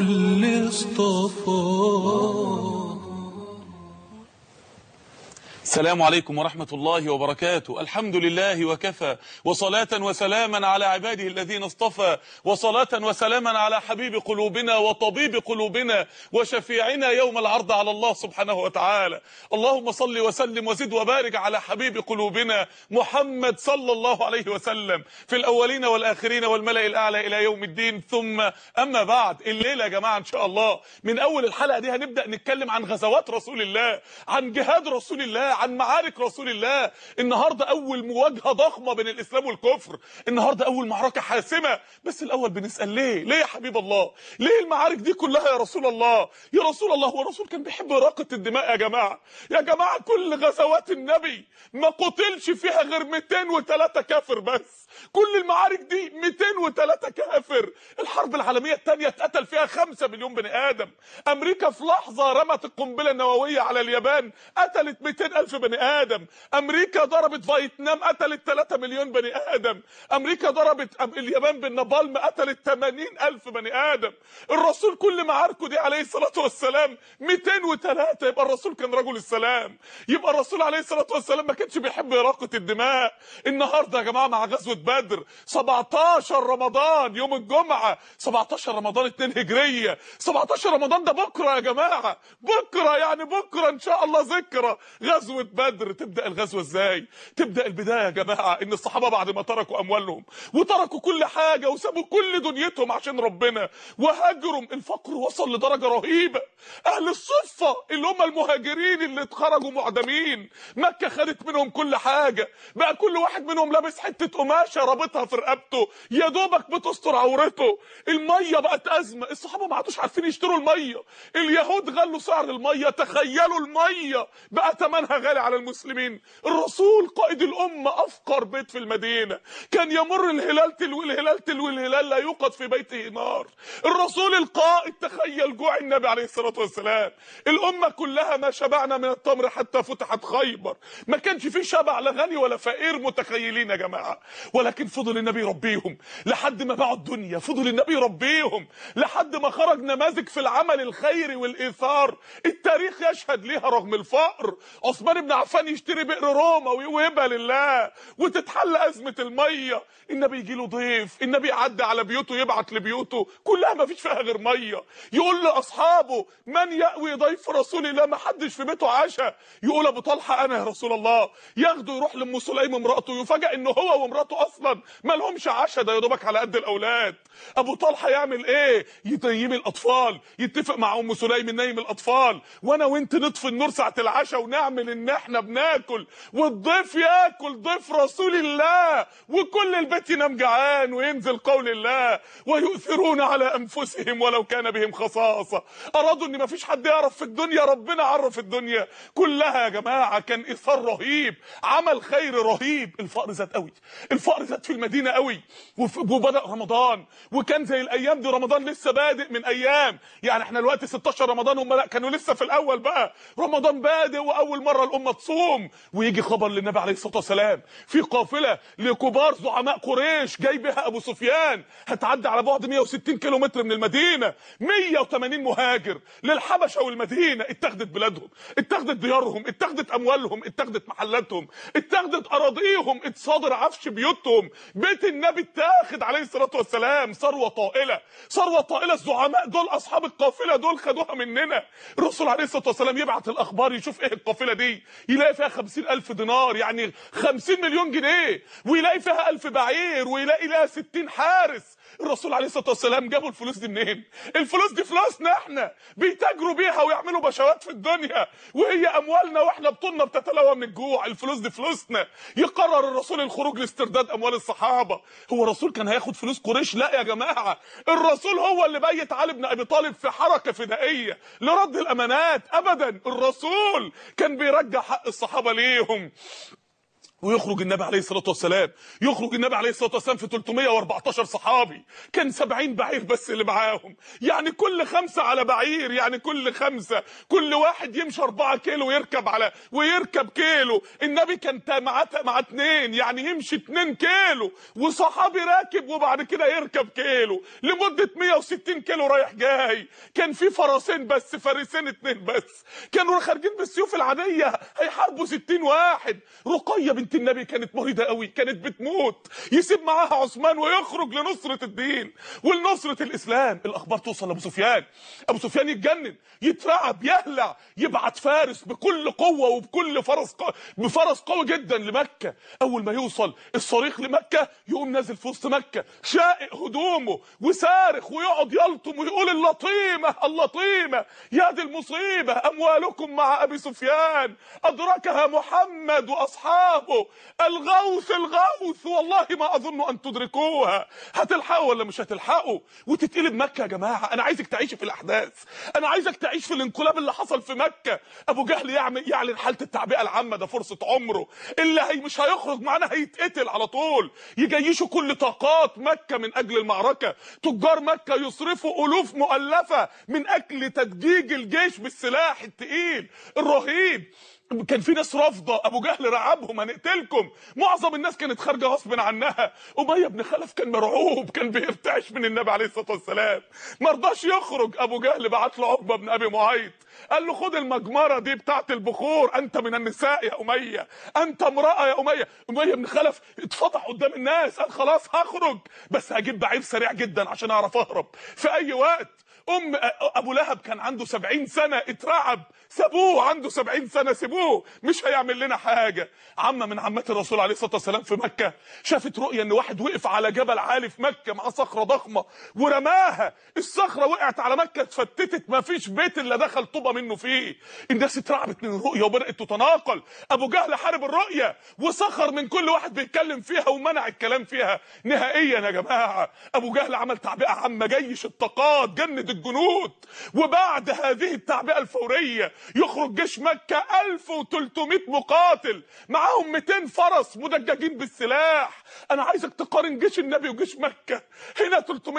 الكل اصطفى السلام عليكم ورحمة الله وبركاته الحمد لله وكفى وصلاة وسلاما على عباده الذين اصطفى وصلاة وسلاما على حبيب قلوبنا وطبيب قلوبنا وشفيعنا يوم العرض على الله سبحانه وتعالى اللهم صل وسلم وزد وبارك على حبيب قلوبنا محمد صلى الله عليه وسلم في الأولين والآخرين والملأ الأعلى إلى يوم الدين ثم أما بعد الليلة يا جماعة إن شاء الله من أول الحلقة دي هنبدأ نتكلم عن غزوات رسول الله عن جهاد رسول الله عن معارك رسول الله النهارده اول مواجهه ضخمه بين الاسلام والكفر النهارده اول معركه حاسمه بس الاول بنسال ليه ليه يا حبيب الله ليه المعارك دي كلها يا رسول الله يا رسول الله هو الرسول كان بيحب اراقه الدماء يا جماعه يا جماعه كل غزوات النبي ما قتلش فيها غير 203 كافر بس كل المعارك دي 203 كافر الحرب العالميه الثانيه اتقتل فيها 5 مليون بني ادم امريكا في لحظه رمت القنبله النوويه على اليابان قتلت 200 الف بني ادم امريكا ضربت فيتنام قتلت 3 مليون بني ادم امريكا ضربت أم- اليابان بالنابالم قتلت 80 الف بني ادم الرسول كل معاركه دي عليه الصلاه والسلام 203 يبقى الرسول كان رجل السلام يبقى الرسول عليه الصلاه والسلام ما كانش بيحب اراقه الدماء النهارده يا جماعه مع غزوه بدر 17 رمضان يوم الجمعه 17 رمضان 2 هجريه 17 رمضان ده بكره يا جماعه بكره يعني بكره ان شاء الله ذكرى غزوه بدر تبدا الغزوه ازاي تبدا البدايه يا جماعه ان الصحابه بعد ما تركوا اموالهم وتركوا كل حاجه وسابوا كل دنيتهم عشان ربنا وهاجروا الفقر وصل لدرجه رهيبه اهل الصفه اللي هم المهاجرين اللي اتخرجوا معدمين مكه خدت منهم كل حاجه بقى كل واحد منهم لابس حته قماشه رابطها في رقبته يا دوبك بتستر عورته الميه بقت ازمه الصحابه ما عادوش عارفين يشتروا الميه اليهود غلوا سعر الميه تخيلوا الميه بقى ثمنها غالي على المسلمين الرسول قائد الامه افقر بيت في المدينه كان يمر الهلال تلو الهلال تلو الهلال لا يوقد في بيته نار الرسول القائد تخيل جوع النبي عليه الصلاه والسلام الامه كلها ما شبعنا من التمر حتى فتحت خيبر ما كانش في شبع لا غني ولا فقير متخيلين يا جماعه ولكن فضل النبي يربيهم لحد ما باعوا الدنيا فضل النبي يربيهم لحد ما خرج نماذج في العمل الخيري والايثار التاريخ يشهد ليها رغم الفقر عثمان بن عفان يشتري بئر روما ويوهبها لله وتتحل ازمه الميه النبي يجي له ضيف النبي يعدي على بيوته يبعت لبيوته كلها ما فيش فيها غير ميه يقول لاصحابه من ياوي ضيف رسول الله ما حدش في بيته عشاء يقول ابو طلحه انا يا رسول الله ياخده يروح لام سليم امراته يفاجئ ان هو ومراته اصلا ما لهمش عشاء ده يا دوبك على قد الاولاد ابو طلحه يعمل ايه ينيم الاطفال يتفق مع ام سليم ننيم الاطفال وانا وانت نطفي النور ساعه العشاء ونعمل ان احنا بناكل والضيف ياكل ضيف رسول الله وكل البيت ينام جعان وينزل قول الله ويؤثرون على انفسهم ولو كان بهم خصاصه ارادوا ان مفيش حد يعرف في الدنيا ربنا عرف الدنيا كلها يا جماعه كان اثار رهيب عمل خير رهيب الفقر زاد قوي الفقر زاد في المدينه قوي وف- وبدا رمضان وكان زي الايام دي رمضان لسه بادئ من ايام يعني احنا دلوقتي 16 رمضان هم لا كانوا لسه في الاول بقى رمضان بادئ واول مره الامه تصوم ويجي خبر للنبي عليه الصلاه والسلام في قافله لكبار زعماء قريش جاي بها ابو سفيان هتعدي على بعد 160 كيلو متر من المدينه 180 مهاجر للحبشه والمدينه اتخذت بلادهم اتخذت ديارهم اتخذت اموالهم اتخذت محلاتهم اتخذت اراضيهم اتصادر عفش بيوتهم بيت النبي اتاخد عليه الصلاه والسلام ثروه طائله ثروه طائله الزعماء دول اصحاب القافله دول خدوها مننا الرسول عليه الصلاه والسلام يبعت الاخبار يشوف ايه القافله دي يلاقي فيها 50000 دينار يعني 50 مليون جنيه ويلاقي فيها 1000 بعير ويلاقي لها 60 حارس الرسول عليه الصلاه والسلام جابوا الفلوس دي منين الفلوس دي فلوسنا احنا بيتاجروا بيها ويعملوا بشوات في الدنيا وهي اموالنا واحنا بطولنا بتتلوى من الجوع الفلوس دي فلوسنا يقرر الرسول الخروج لاسترداد اموال الصحابه هو الرسول كان هياخد فلوس قريش لا يا جماعه الرسول هو اللي بيت علي بن ابي طالب في حركه فدائيه لرد الامانات ابدا الرسول كان بيرجع حق الصحابه ليهم ويخرج النبي عليه الصلاه والسلام يخرج النبي عليه الصلاه والسلام في 314 صحابي كان 70 بعير بس اللي معاهم يعني كل خمسه على بعير يعني كل خمسه كل واحد يمشي 4 كيلو ويركب على ويركب كيلو النبي كان معاه مع اتنين يعني يمشي 2 كيلو وصحابي راكب وبعد كده يركب كيلو لمده 160 كيلو رايح جاي كان في فرسين بس فارسين اتنين بس كانوا خارجين بالسيوف العاديه هيحاربوا 60 واحد رقيه بنت النبي كانت مريضه قوي كانت بتموت يسيب معاها عثمان ويخرج لنصره الدين ولنصره الاسلام الاخبار توصل لابو سفيان ابو سفيان يتجنن يترعب يهلع يبعت فارس بكل قوه وبكل فرس قو... بفرس قوي جدا لمكه اول ما يوصل الصريخ لمكه يقوم نازل في وسط مكه شائق هدومه وصارخ ويقعد يلطم ويقول اللطيمه اللطيمه يا دي المصيبه اموالكم مع ابي سفيان ادركها محمد واصحابه الغوث الغوث والله ما اظن ان تدركوها هتلحقوا ولا مش هتلحقوا وتتقلب مكه يا جماعه انا عايزك تعيش في الاحداث انا عايزك تعيش في الانقلاب اللي حصل في مكه ابو جهل يعمل يعلن حاله التعبئه العامه ده فرصه عمره اللي هي مش هيخرج معانا هيتقتل على طول يجيشوا كل طاقات مكه من اجل المعركه تجار مكه يصرفوا الوف مؤلفه من اجل تدجيج الجيش بالسلاح التقيل الرهيب كان في ناس رافضه ابو جهل رعبهم هنقتلكم معظم الناس كانت خارجه غصب عنها اميه بن خلف كان مرعوب كان بيرتعش من النبي عليه الصلاه والسلام ما رضاش يخرج ابو جهل بعت له عقبه بن ابي معيط قال له خد المجمره دي بتاعه البخور انت من النساء يا اميه انت امراه يا اميه اميه بن خلف اتفضح قدام الناس قال خلاص هخرج بس هجيب بعير سريع جدا عشان اعرف اهرب في اي وقت ام ابو لهب كان عنده سبعين سنة اترعب سابوه عنده سبعين سنة سيبوه مش هيعمل لنا حاجة عمة من عمات الرسول عليه الصلاة والسلام في مكة شافت رؤية ان واحد وقف على جبل عالي في مكة مع صخرة ضخمة ورماها الصخرة وقعت على مكة اتفتتت ما فيش بيت الا دخل طوبة منه فيه الناس اترعبت من الرؤية وبدأت تتناقل ابو جهل حارب الرؤية وسخر من كل واحد بيتكلم فيها ومنع الكلام فيها نهائيا يا جماعة ابو جهل عمل تعبئة عامة جيش الطاقات جند الجنود وبعد هذه التعبئة الفورية يخرج جيش مكة 1300 مقاتل معاهم 200 فرس مدججين بالسلاح انا عايزك تقارن جيش النبي وجيش مكة هنا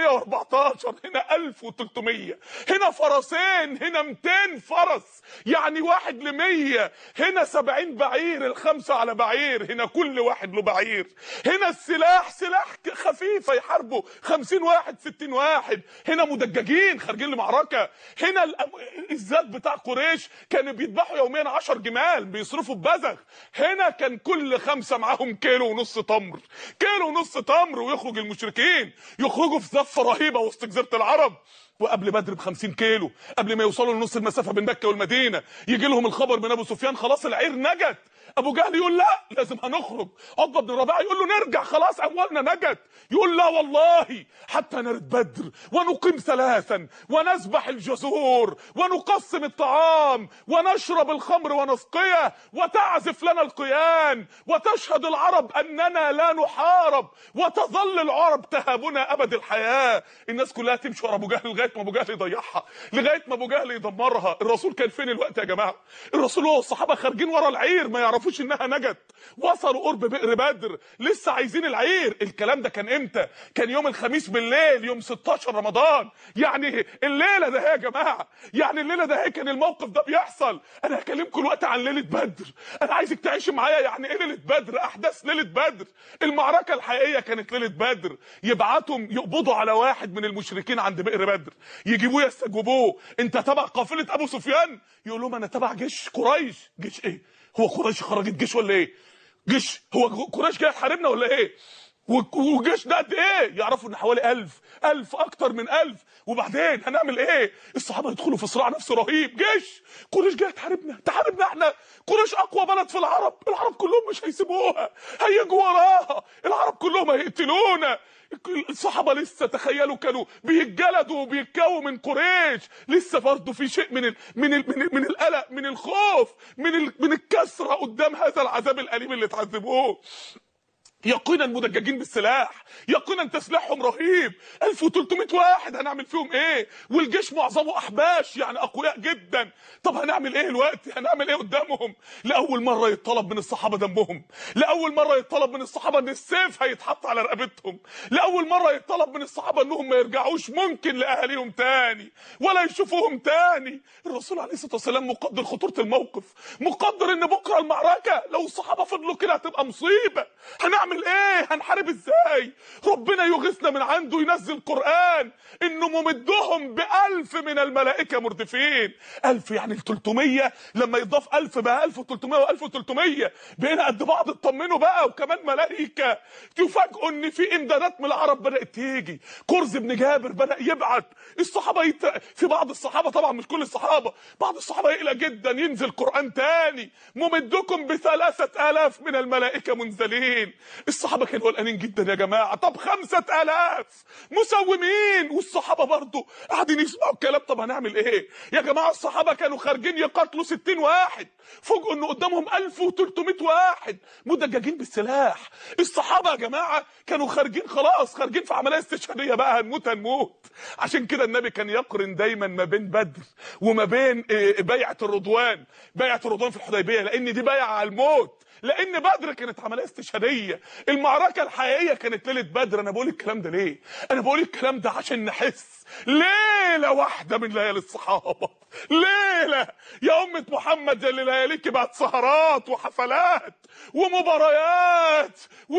314 هنا 1300 هنا فرسين هنا 200 فرس يعني واحد ل 100 هنا 70 بعير الخمسة على بعير هنا كل واحد له بعير هنا السلاح سلاح خفيف يحاربوا 50 واحد 60 واحد هنا مدججين خارجين لمعركه هنا الزاد بتاع قريش كانوا بيذبحوا يوميا 10 جمال بيصرفوا ببذخ هنا كان كل خمسه معاهم كيلو ونص تمر كيلو ونص تمر ويخرج المشركين يخرجوا في زفه رهيبه وسط جزيره العرب وقبل بدر ب 50 كيلو قبل ما يوصلوا لنص المسافه بين مكه والمدينه يجي لهم الخبر من ابو سفيان خلاص العير نجت ابو جهل يقول لا لازم هنخرج عقبه بن ربيعه يقول له نرجع خلاص اموالنا نجت يقول لا والله حتى نرد بدر ونقيم ثلاثا ونذبح الجزور ونقسم الطعام ونشرب الخمر ونسقيه وتعزف لنا القيان وتشهد العرب اننا لا نحارب وتظل العرب تهابنا ابد الحياه الناس كلها تمشي ورا ابو جهل لغايه ما ابو جهل يضيعها لغايه ما ابو جهل يدمرها الرسول كان فين الوقت يا جماعه الرسول هو الصحابه خارجين ورا العير ما يعرفوش انها نجت وصلوا قرب بئر بدر لسه عايزين العير الكلام ده كان امتى كان يوم الخميس بالليل يوم 16 رمضان يعني الليله ده يا جماعه يعني الليله ده كان الموقف ده بيحصل انا هكلمكم الوقت عن ليله بدر انا عايزك تعيش معايا يعني ايه ليله بدر احداث ليله بدر المعركه الحقيقيه كانت ليله بدر يبعتهم يقبضوا على واحد من المشركين عند بئر بدر يجيبوه يستجوبوه انت تبع قافله ابو سفيان يقول لهم انا تبع جيش قريش جيش ايه هو قريش خرجت جيش ولا ايه جيش هو قريش جاي تحاربنا ولا ايه وجيش ده قد ايه يعرفوا ان حوالي ألف ألف اكتر من ألف وبعدين هنعمل ايه الصحابه يدخلوا في صراع نفسي رهيب جيش قريش جايه تحاربنا تحاربنا احنا قريش اقوى بلد في العرب العرب كلهم مش هيسيبوها هيجوا وراها العرب كلهم هيقتلونا الصحابه لسه تخيلوا كانوا بيتجلدوا وبيتكوا من قريش لسه برضه في شيء من ال من ال من, ال من القلق من الخوف من ال من الكسره قدام هذا العذاب الاليم اللي اتعذبوه يقينا مدججين بالسلاح يقينا تسليحهم رهيب 1300 واحد هنعمل فيهم ايه والجيش معظمه احباش يعني اقوياء جدا طب هنعمل ايه دلوقتي هنعمل ايه قدامهم لاول مره يطلب من الصحابه دمهم لاول مره يطلب من الصحابه ان السيف هيتحط على رقبتهم لاول مره يطلب من الصحابه انهم ما يرجعوش ممكن لاهاليهم تاني ولا يشوفوهم تاني الرسول عليه الصلاه والسلام مقدر خطوره الموقف مقدر ان بكره المعركه لو الصحابه فضلوا كده هتبقى مصيبه هنعمل ايه هنحارب ازاي ربنا يغيثنا من عنده ينزل قرآن انه ممدهم بألف من الملائكة مردفين ألف يعني ال 300 لما يضاف ألف بقى 1300 و1300 بقينا قد بعض اطمنوا بقى وكمان ملائكة تفاجئوا ان في امدادات من العرب بدأت تيجي كرز بن جابر بدأ يبعت الصحابة يت... في بعض الصحابة طبعا مش كل الصحابة بعض الصحابة يقلق جدا ينزل قرآن تاني ممدكم بثلاثة آلاف من الملائكة منزلين الصحابة كانوا قلقانين جدا يا جماعة طب خمسة آلاف مسومين والصحابة برضو قاعدين يسمعوا الكلام طب هنعمل ايه يا جماعة الصحابة كانوا خارجين يقاتلوا 60 واحد فوجئوا ان قدامهم 1300 واحد مدججين بالسلاح الصحابة يا جماعة كانوا خارجين خلاص خارجين في عملية استشهادية بقى هنموت هنموت عشان كده النبي كان يقرن دايما ما بين بدر وما بين بيعة الرضوان بيعة الرضوان في الحديبية لان دي بيعة على الموت لان بدر كانت عمليه استشهاديه المعركه الحقيقيه كانت ليله بدر انا بقول الكلام ده ليه انا بقول الكلام ده عشان نحس ليله واحده من ليالي الصحابه ليله يا امه محمد اللي لياليك بقت سهرات وحفلات ومباريات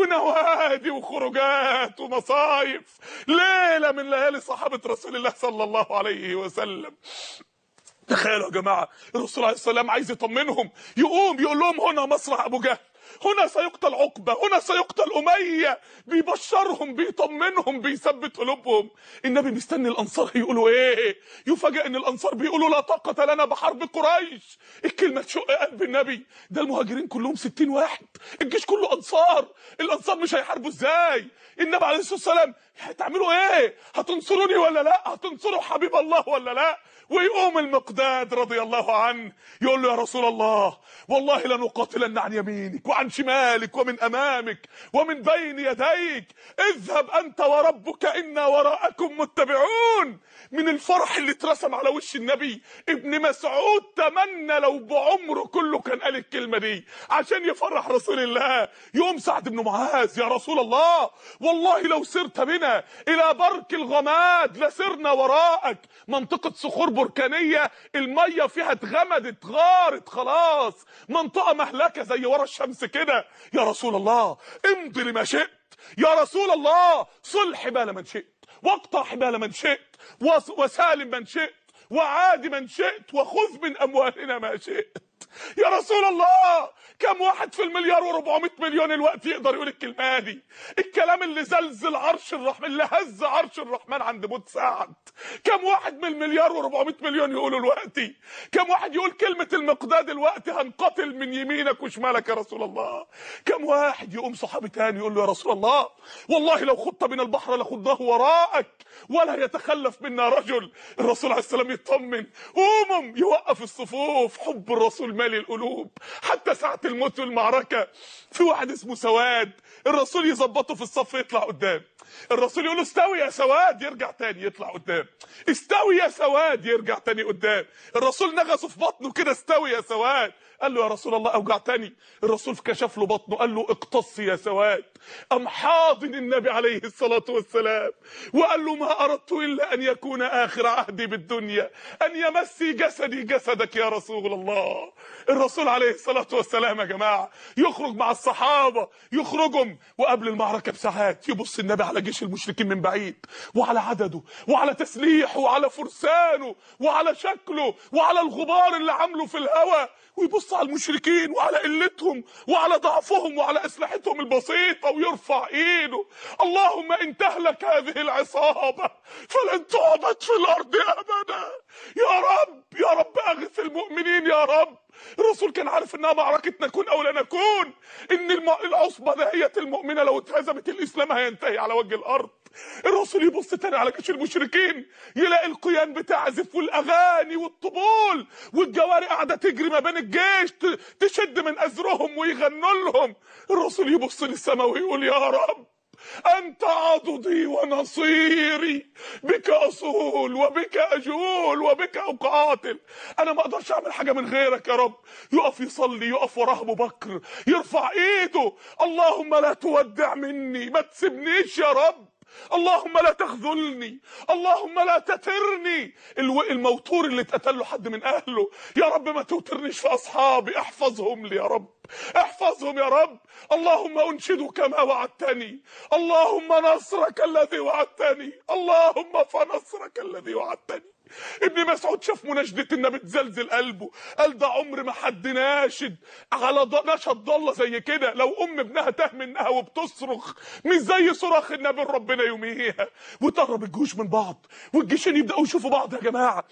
ونوادي وخروجات ومصايف ليله من ليالي صحابه رسول الله صلى الله عليه وسلم تخيلوا يا جماعه الرسول عليه السلام عايز يطمنهم يقوم يقول لهم هنا مصرع ابو جهل هنا سيقتل عقبه هنا سيقتل اميه بيبشرهم بيطمنهم بيثبت قلوبهم النبي مستني الانصار يقولوا ايه يفاجئ ان الانصار بيقولوا لا طاقه لنا بحرب قريش الكلمه تشق قلب النبي ده المهاجرين كلهم 60 واحد الجيش كله انصار الانصار مش هيحاربوا ازاي النبي عليه الصلاه والسلام هتعملوا ايه هتنصروني ولا لا هتنصروا حبيب الله ولا لا ويقوم المقداد رضي الله عنه يقول له يا رسول الله والله لنقاتلن عن يمينك وعن شمالك ومن امامك ومن بين يديك اذهب انت وربك انا وراءكم متبعون من الفرح اللي اترسم على وش النبي ابن مسعود تمنى لو بعمره كله كان قال الكلمه دي عشان يفرح رسول الله يقوم سعد بن معاذ يا رسول الله والله لو سرت بنا الى برك الغماد لسرنا وراءك منطقه صخور بركانيه الميه فيها اتغمدت غارت خلاص منطقه مهلكه زي ورا الشمس كده يا رسول الله امضي لما شئت يا رسول الله صل حبال من شئت واقطع حبال من شئت وسالم من شئت وعاد من شئت وخذ من اموالنا ما شئت يا رسول الله كم واحد في المليار و400 مليون الوقت يقدر يقول الكلمه دي الكلام اللي زلزل عرش الرحمن اللي هز عرش الرحمن عند موت سعد كم واحد من المليار و400 مليون يقولوا دلوقتي كم واحد يقول كلمه المقداد الوقت هنقتل من يمينك وشمالك يا رسول الله كم واحد يقوم صحابي تاني يقول له يا رسول الله والله لو خضت بنا البحر لخضناه وراءك ولا يتخلف منا رجل الرسول عليه السلام يطمن قوموا يوقف الصفوف حب الرسول مالي القلوب حتى ساعة الموت والمعركة في واحد اسمه سواد الرسول يظبطه في الصف يطلع قدام الرسول يقول له استوي يا سواد يرجع تاني يطلع قدام استوي يا سواد يرجع تاني قدام الرسول نغصه في بطنه كده استوي يا سواد قال له يا رسول الله اوجعتني الرسول كشف له بطنه قال له اقتص يا سواد ام حاضن النبي عليه الصلاه والسلام وقال له ما اردت الا ان يكون اخر عهدي بالدنيا ان يمسي جسدي جسدك يا رسول الله الرسول عليه الصلاه والسلام يا جماعه يخرج مع الصحابه يخرجهم وقبل المعركه بساعات يبص النبي على جيش المشركين من بعيد وعلى عدده وعلى تسليحه وعلى فرسانه وعلى شكله وعلى الغبار اللي عامله في الهواء ويبص على المشركين وعلى قلتهم وعلى ضعفهم وعلى اسلحتهم البسيطه ويرفع ايده اللهم ان تهلك هذه العصابه فلن تعبد في الارض ابدا يا رب يا رب اغث المؤمنين يا رب الرسول كان عارف انها معركه نكون او لا نكون ان الم- العصبه دهية المؤمنه لو اتهزمت الاسلام هينتهي على وجه الارض الرسول يبص تاني على جيش المشركين يلاقي القيان بتعزف والاغاني والطبول والجواري قاعده تجري ما بين الجيش ت- تشد من ازرهم ويغنوا لهم الرسول يبص للسماء ويقول يا رب أنت عضدي ونصيري بك أصول وبك أجول وبك أقاتل أنا ما أقدرش أعمل حاجة من غيرك يا رب يقف يصلي يقف وراه أبو بكر يرفع إيده اللهم لا تودع مني ما تسيبنيش يا رب اللهم لا تخذلني اللهم لا تترني الو... الموتور اللي اتقتل له حد من اهله يا رب ما توترنيش في اصحابي احفظهم لي يا رب احفظهم يا رب اللهم انشدك ما وعدتني اللهم نصرك الذي وعدتني اللهم فنصرك الذي وعدتني ابن مسعود شاف مناشدة النبي تزلزل قلبه قال ده عمر ما حد ناشد على ض... نشد ضله زي كده لو ام ابنها تاه منها وبتصرخ مش زي صراخ النبي ربنا يوميها وتقرب الجيوش من بعض والجيشين يبداوا يشوفوا بعض يا جماعه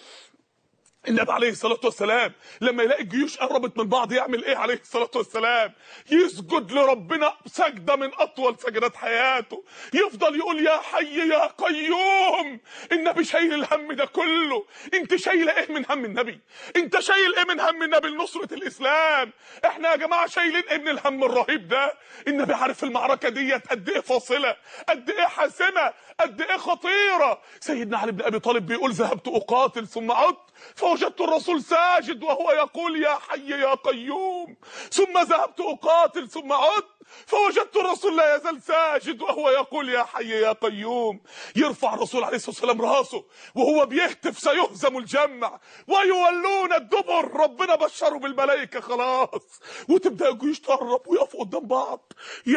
النبي عليه الصلاة والسلام لما يلاقي الجيوش قربت من بعض يعمل ايه عليه الصلاة والسلام يسجد لربنا سجدة من اطول سجدات حياته يفضل يقول يا حي يا قيوم النبي شايل الهم ده كله انت شايل ايه من هم النبي انت شايل ايه من هم النبي لنصرة الاسلام احنا يا جماعة شايلين ايه من الهم الرهيب ده النبي عارف المعركة ديت قد ايه فاصلة قد ايه حاسمة قد ايه خطيرة سيدنا علي بن ابي طالب بيقول ذهبت اقاتل ثم عدت فوجدت الرسول ساجد وهو يقول يا حي يا قيوم ثم ذهبت اقاتل ثم عدت فوجدت الرسول لا يزال ساجد وهو يقول يا حي يا قيوم يرفع الرسول عليه الصلاه والسلام راسه وهو بيهتف سيهزم الجمع ويولون الدبر ربنا بشره بالملائكه خلاص وتبدا الجيوش تقرب ويقفوا قدام بعض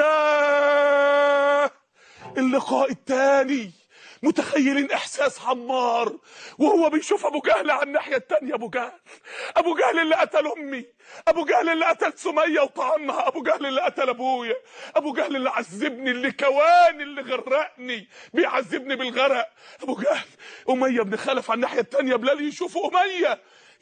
يا اللقاء الثاني متخيلين احساس حمار وهو بيشوف ابو جهل على الناحيه التانية ابو جهل ابو جهل اللي قتل امي ابو جهل اللي قتل سميه وطعنها ابو جهل اللي قتل ابويا ابو جهل اللي عذبني اللي كواني اللي غرقني بيعذبني بالغرق ابو جهل اميه بن خلف على الناحيه التانية بلال يشوف اميه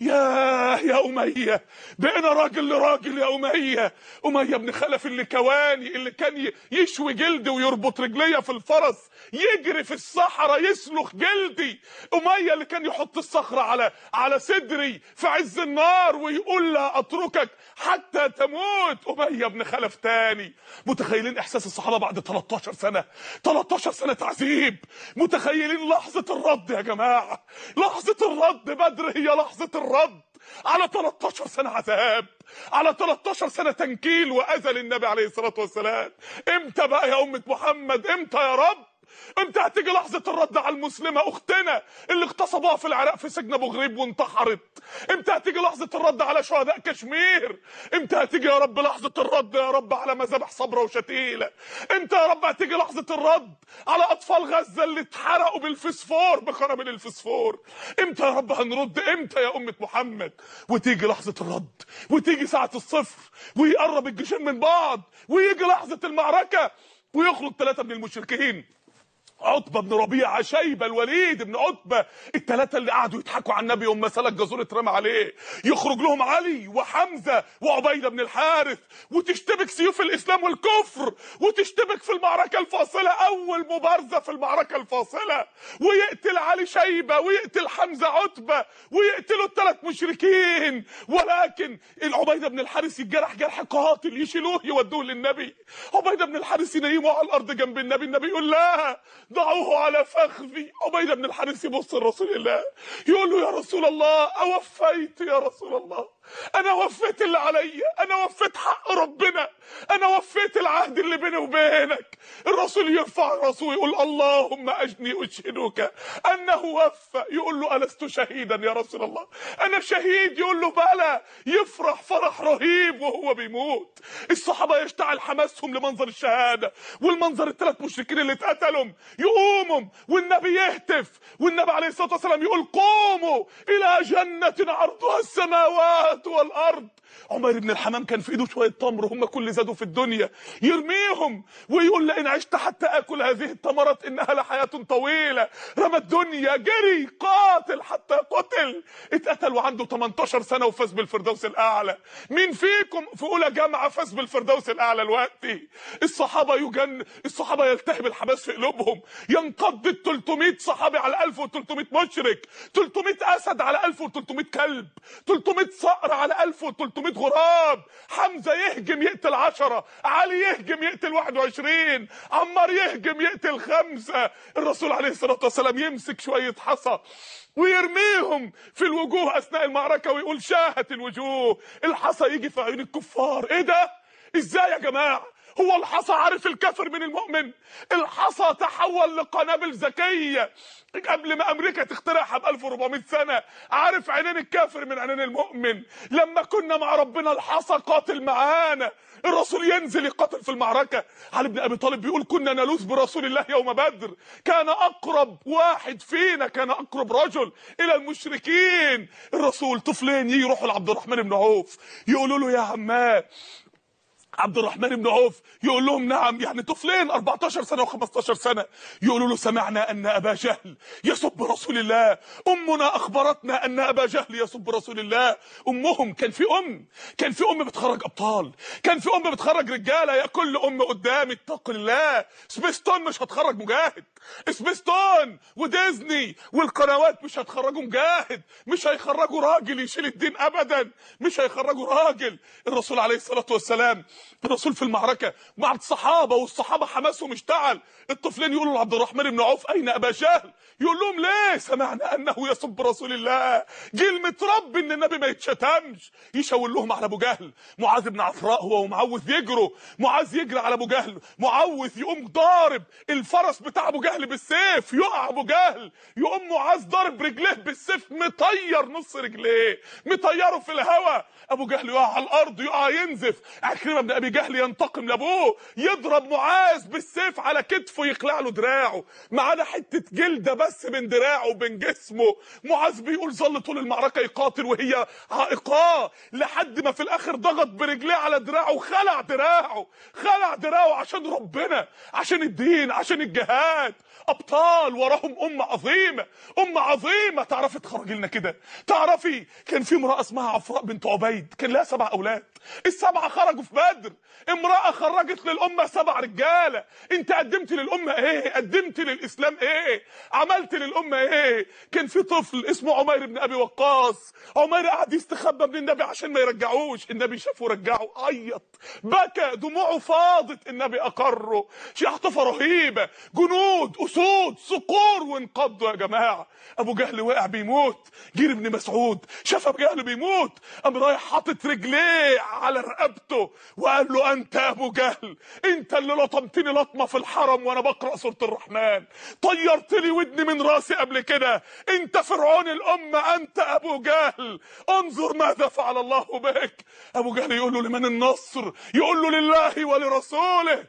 يا يا أمية بقينا راجل لراجل يا أمية أمية بن خلف اللي كواني اللي كان ي- يشوي جلدي ويربط رجليا في الفرس يجري في الصحراء يسلخ جلدي أمية اللي كان يحط الصخرة على على صدري في عز النار ويقول لا أتركك حتى تموت أمية بن خلف تاني متخيلين إحساس الصحابة بعد 13 سنة 13 سنة تعذيب متخيلين لحظة الرد يا جماعة لحظة الرد بدر هي لحظة الرد على 13 سنة عذاب على 13 سنة تنكيل وأذى للنبي عليه الصلاة والسلام امتى بقى يا أمة محمد امتى يا رب امتى هتيجي لحظة الرد على المسلمة اختنا اللي اغتصبوها في العراق في سجن ابو غريب وانتحرت امتى هتيجي لحظة الرد على شهداء كشمير امتى هتيجي يا رب لحظة الرد يا رب على مذابح صبرا وشتيلة امتى يا رب هتيجي لحظة الرد على اطفال غزة اللي اتحرقوا بالفسفور بقنابل الفسفور امتى يا رب هنرد امتى يا امة محمد وتيجي لحظة الرد وتيجي ساعة الصفر ويقرب الجيشين من بعض ويجي لحظة المعركة ويخرج ثلاثة من المشركين عتبه بن ربيعه شيبه الوليد بن عتبه الثلاثه اللي قعدوا يضحكوا على النبي يوم ما سلك جزور اترمى عليه يخرج لهم علي وحمزه وعبيده بن الحارث وتشتبك سيوف الاسلام والكفر وتشتبك في المعركه الفاصله اول مبارزه في المعركه الفاصله ويقتل علي شيبه ويقتل حمزه عتبه ويقتلوا الثلاث مشركين ولكن العبيده بن الحارث يتجرح جرح قاتل يشيلوه يودوه للنبي عبيده بن الحارث ينيموه على الارض جنب النبي النبي يقول لا ضعوه على فخذي عبيده بن الحارث يبص لرسول الله يقول له يا رسول الله اوفيت يا رسول الله انا وفيت اللي عليا انا وفيت حق ربنا انا وفيت العهد اللي بيني وبينك الرسول يرفع راسه يقول اللهم اجني اشهدك انه وفى يقول له الست شهيدا يا رسول الله انا شهيد يقول له بلى يفرح فرح رهيب وهو بيموت الصحابه يشتعل حماسهم لمنظر الشهاده والمنظر الثلاث مشركين اللي اتقتلوا يقوموا والنبي يهتف والنبي عليه الصلاه والسلام يقول قوموا الى جنه عرضها السماوات السماوات والارض عمر بن الحمام كان في ايده شويه تمر هم كل زادوا في الدنيا يرميهم ويقول لئن عشت حتى اكل هذه التمرات انها لحياه طويله رمى الدنيا جري قاتل حتى قتل اتقتل وعنده 18 سنه وفاز بالفردوس الاعلى مين فيكم في اولى جامعه فاز بالفردوس الاعلى دلوقتي الصحابه يجن الصحابه يلتهب الحماس في قلوبهم ينقض ال 300 صحابي على 1300 مشرك 300 اسد على 1300 كلب 300 صقر على 1300 غراب حمزه يهجم يقتل 10 علي يهجم يقتل 21 عمار يهجم يقتل خمسه الرسول عليه الصلاه والسلام يمسك شويه حصى ويرميهم في الوجوه اثناء المعركه ويقول شاهت الوجوه الحصى يجي في عيون الكفار ايه ده ازاي يا جماعه هو الحصى عارف الكافر من المؤمن الحصى تحول لقنابل ذكيه قبل ما امريكا تخترعها ب 1400 سنه عارف عينين الكافر من عينين المؤمن لما كنا مع ربنا الحصى قاتل معانا الرسول ينزل يقاتل في المعركه علي بن ابي طالب بيقول كنا نلوذ برسول الله يوم بدر كان اقرب واحد فينا كان اقرب رجل الى المشركين الرسول طفلين يروحوا لعبد الرحمن بن عوف يقولوا له يا عماه عبد الرحمن بن عوف يقول لهم نعم يعني طفلين 14 سنه و15 سنه يقولوا له سمعنا ان ابا جهل يسب رسول الله امنا اخبرتنا ان ابا جهل يسب رسول الله امهم كان في ام كان في ام بتخرج ابطال كان في ام بتخرج رجاله يا كل ام قدامي اتق الله سبيستون مش هتخرج مجاهد سبيستون وديزني والقنوات مش هتخرجوا مجاهد مش هيخرجوا راجل يشيل الدين ابدا مش هيخرجوا راجل الرسول عليه الصلاه والسلام الرسول في المعركه مع الصحابه والصحابه حماسهم اشتعل الطفلين يقولوا لعبد الرحمن بن عوف اين ابا جهل يقول لهم ليه سمعنا انه يسب رسول الله جيل متربي ان النبي ما يتشتمش يشاور لهم على ابو جهل معاذ بن عفراء هو ومعوذ يجروا معاذ يجري على ابو جهل معوذ يقوم ضارب الفرس بتاع ابو جهل بالسيف يقع ابو جهل يقوم معاذ ضارب رجليه بالسيف مطير نص رجليه مطيره في الهواء ابو جهل يقع على الارض يقع ينزف عكرمه بن ابي جهل ينتقم لابوه يضرب معاذ بالسيف على كتفه يخلع له دراعه معانا حته جلده بس من دراعه وبين جسمه معاذ بيقول ظل طول المعركه يقاتل وهي عائقاه لحد ما في الاخر ضغط برجليه على دراعه وخلع دراعه خلع دراعه عشان ربنا عشان الدين عشان الجهاد ابطال وراهم امه عظيمه امه عظيمه تعرفي تخرجي لنا كده تعرفي كان في امراه اسمها عفراء بنت عبيد كان لها سبع اولاد السبعه خرجوا في بدر امراه خرجت للامه سبع رجاله انت قدمت للامه ايه قدمت للاسلام ايه عملت للامه ايه كان في طفل اسمه عمير بن ابي وقاص عمير قعد يستخبى من النبي عشان ما يرجعوش النبي شافه رجعه عيط بكى دموعه فاضت النبي اقره شحطفه رهيبه جنود اسود صقور وانقضوا يا جماعه ابو جهل وقع بيموت جير ابن مسعود شاف ابو جهل بيموت قام رايح حاطط رجليه على رقبته وقال له انت ابو جهل انت اللي لطمتني لطمه في الحرم وانا بقرا سوره الرحمن طيرت لي ودني من راسي قبل كده انت فرعون الامه انت ابو جهل انظر ماذا فعل الله بك ابو جهل يقول له لمن النصر يقول له لله ولرسوله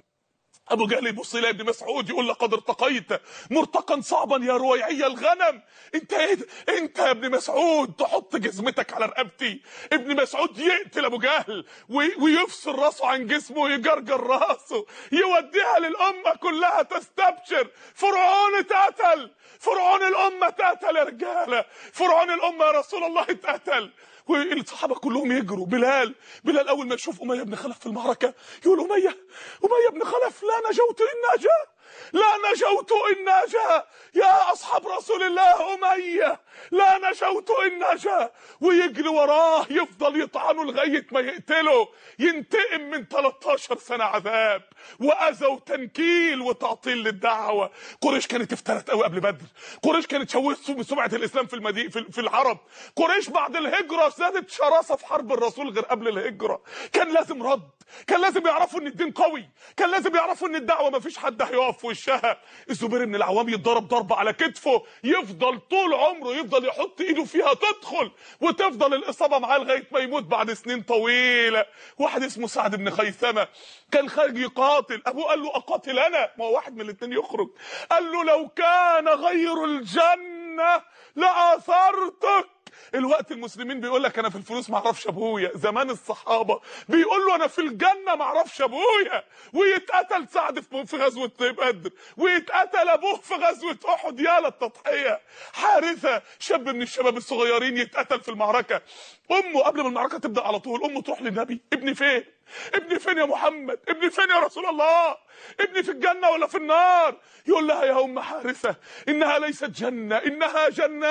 ابو جهل يبص الى ابن مسعود يقول لقد ارتقيت مرتقا صعبا يا رويعي الغنم انت ايه ده؟ انت يا ابن مسعود تحط جزمتك على رقبتي ابن مسعود يقتل ابو جهل وي- ويفصل راسه عن جسمه ويجرجر راسه يوديها للامه كلها تستبشر فرعون اتقتل فرعون الامه اتقتل يا رجاله فرعون الامه يا رسول الله اتقتل والصحابه كلهم يجروا بلال بلال اول ما يشوف اميه بن خلف في المعركه يقول اميه اميه بن خلف لا نجوت ان نجا لا نجوت ان نجا يا اصحاب رسول الله اميه لا نجوت ان نجا ويجري وراه يفضل يطعنه لغايه ما يقتله ينتقم من 13 سنه عذاب واذى وتنكيل وتعطيل للدعوه قريش كانت افترت قوي قبل بدر قريش كانت شوهت من سمعه الاسلام في المدينه في في العرب قريش بعد الهجره زادت شراسه في حرب الرسول غير قبل الهجره كان لازم رد كان لازم يعرفوا ان الدين قوي كان لازم يعرفوا ان الدعوه ما فيش حد هيقف في وشها الزبير بن العوام يتضرب ضربه على كتفه يفضل طول عمره يفضل يحط ايده فيها تدخل وتفضل الاصابه معاه لغايه ما يموت بعد سنين طويله واحد اسمه سعد بن خيثمه كان خارج يقاتل ابوه قال له اقاتل انا ما هو واحد من الاثنين يخرج قال له لو كان غير الجنه لاثرتك الوقت المسلمين بيقول لك انا في الفلوس ما اعرفش ابويا زمان الصحابه بيقول له انا في الجنه ما اعرفش ابويا ويتقتل سعد في في غزوه بدر ويتقتل ابوه في غزوه احد يا للتضحيه حارثه شاب من الشباب الصغيرين يتقتل في المعركه امه قبل ما المعركه تبدا على طول امه تروح للنبي ابني فين ابني فين يا محمد ابني فين يا رسول الله ابني في الجنة ولا في النار يقول لها يا أم حارثة إنها ليست جنة إنها